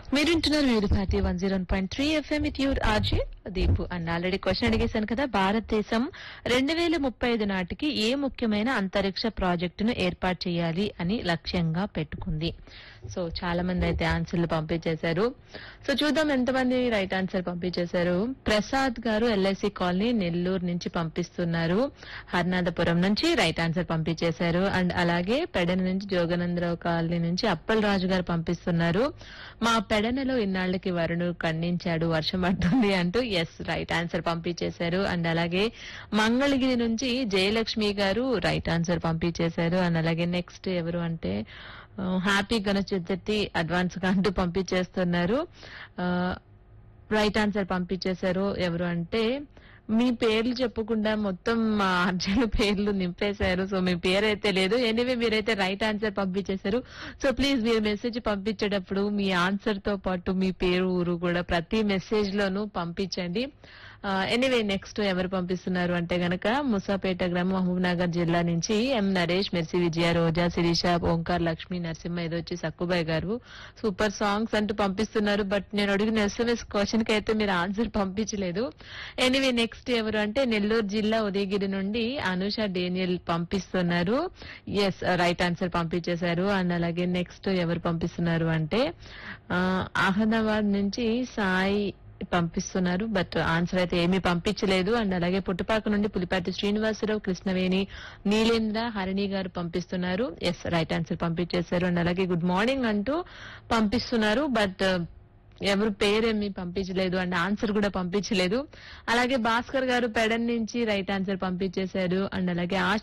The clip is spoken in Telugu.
మీరు వింటున్నారు వీరు Bharati one zero point three FM it your RJ Deepu అన్న ఆల్రెడీ క్వశ్చన్ అడిగేశాను కదా భారతదేశం రెండు వేల ముప్పై ఐదు నాటికి ఏ ముఖ్యమైన అంతరిక్ష ప్రాజెక్టును ఏర్పాటు చేయాలి అని లక్ష్యంగా పెట్టుకుంది సో చాలా మంది అయితే ఆన్సర్లు పంపించేశారు సో చూద్దాం ఎంతమంది రైట్ ఆన్సర్ పంపించేశారు ప్రసాద్ గారు ఎల్ఐసి కాలనీ నెల్లూరు నుంచి పంపిస్తున్నారు హర్నాథపురం నుంచి రైట్ ఆన్సర్ పంపించేశారు అండ్ అలాగే పెడన నుంచి జోగనందరావు కాలనీ నుంచి అప్పల్ రాజు గారు పంపిస్తున్నారు మా పెడనలో ఇన్నాళ్లకి వరుణు ఖండించాడు వర్షం పడుతుంది అంటూ ఎస్ రైట్ ఆన్సర్ పంపించేశారు అండ్ అలాగే మంగళగిరి నుంచి జయలక్ష్మి గారు రైట్ ఆన్సర్ పంపించేశారు అండ్ అలాగే నెక్స్ట్ ఎవరు అంటే హ్యాపీ గణేష్ చతుర్థి అడ్వాన్స్ గా అంటూ పంపించేస్తున్నారు రైట్ ఆన్సర్ పంపించేశారు ఎవరు అంటే మీ పేర్లు చెప్పకుండా మొత్తం మా అర్జున పేర్లు నింపేశారు సో మీ పేరు అయితే లేదు ఎనీవే మీరైతే రైట్ ఆన్సర్ పంపించేశారు సో ప్లీజ్ మీరు మెసేజ్ పంపించేటప్పుడు మీ ఆన్సర్ తో పాటు మీ పేరు ఊరు కూడా ప్రతి మెసేజ్ లోనూ పంపించండి ఎనీవే నెక్స్ట్ ఎవరు పంపిస్తున్నారు అంటే గనక ముసాపేట గ్రామం మహబూబ్ నగర్ జిల్లా నుంచి ఎం నరేష్ మెర్సి విజయ రోజా శిరీష ఓంకార్ లక్ష్మి నరసింహ ఇది వచ్చి సక్కుబాయ్ గారు సూపర్ సాంగ్స్ అంటూ పంపిస్తున్నారు బట్ నేను అడిగిన ఎస్ఎంఎస్ క్వశ్చన్ కి అయితే మీరు ఆన్సర్ పంపించలేదు ఎనీవే నెక్స్ట్ ఎవరు అంటే నెల్లూరు జిల్లా ఉదయగిరి నుండి అనుష డేనియల్ పంపిస్తున్నారు ఎస్ రైట్ ఆన్సర్ పంపించేశారు అండ్ అలాగే నెక్స్ట్ ఎవరు పంపిస్తున్నారు అంటే ఆ, అహ్మదాబాద్ నుంచి సాయి పంపిస్తున్నారు బట్ ఆన్సర్ అయితే ఏమీ పంపించలేదు అండ్ అలాగే పుట్టుపాక నుండి పులిపాటి శ్రీనివాసరావు కృష్ణవేణి నీలేంద్ర హరిణి గారు పంపిస్తున్నారు ఎస్ రైట్ ఆన్సర్ పంపించేశారు అండ్ అలాగే గుడ్ మార్నింగ్ అంటూ పంపిస్తున్నారు బట్ ఎవరు పేరేమి పంపించలేదు అండ్ ఆన్సర్ కూడా పంపించలేదు అలాగే భాస్కర్ గారు పెడన్ నుంచి రైట్ ఆన్సర్ పంపించేశారు అండ్ అలాగే ఆశ